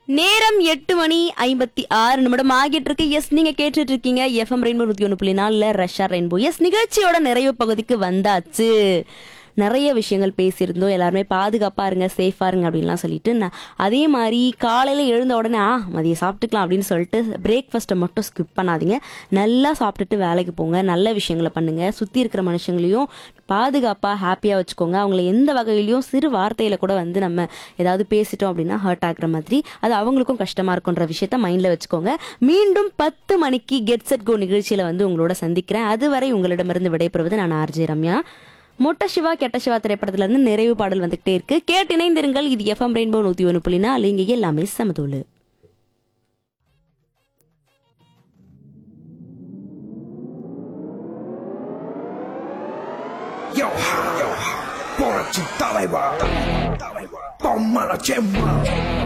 நேரம் எட்டு மணி ஐம்பத்தி ஆறு நிமிடம் ஆகிட்டு இருக்கு எஸ் நீங்க கேட்டுட்டு இருக்கீங்க எஃப்எம் ரெயின்போ நூத்தி ஒன்று புள்ளி நாலுல ரஷ்யா ரெயின்போ எஸ் நிகழ்ச்சியோட நிறைவு பகுதிக்கு வந்தாச்சு நிறைய விஷயங்கள் பேசியிருந்தோம் எல்லாருமே பாதுகாப்பா இருங்க சேஃபா இருங்க அப்படின்லாம் சொல்லிட்டு நான் அதே மாதிரி காலையில எழுந்த உடனே ஆ மதியம் சாப்பிட்டுக்கலாம் அப்படின்னு சொல்லிட்டு பிரேக்ஃபாஸ்ட்டை மட்டும் ஸ்கிப் பண்ணாதீங்க நல்லா சாப்பிட்டுட்டு வேலைக்கு போங்க நல்ல விஷயங்களை பண்ணுங்க சுத்தி இருக்கிற மனுஷங்களையும் பாதுகாப்பா ஹாப்பியா வச்சுக்கோங்க அவங்கள எந்த வகையிலையும் சிறு வார்த்தையில கூட வந்து நம்ம ஏதாவது பேசிட்டோம் அப்படின்னா ஹர்ட் ஆகுற மாதிரி அது அவங்களுக்கும் கஷ்டமா இருக்குன்ற விஷயத்த மைண்ட்ல வச்சுக்கோங்க மீண்டும் பத்து மணிக்கு கெட் செட் கோ நிகழ்ச்சியில வந்து உங்களோட சந்திக்கிறேன் அதுவரை உங்களிடமிருந்து விடைபெறுவது நான் ஆர்ஜே ரம்யா மொட்ட சிவா கெட்ட சிவா திரைப்படத்துல இருந்து நிறைவு பாடல் வந்துகிட்டே இருக்கு கேட்டு இணைந்திருங்கள் இது எஃப்எம் ரெயின்போ நூத்தி ஒன்று புள்ளினா இங்க எல்லாமே சமதூளு Yo ha, yo ha, புரட்சி தலைவா பொம்மல செம்மா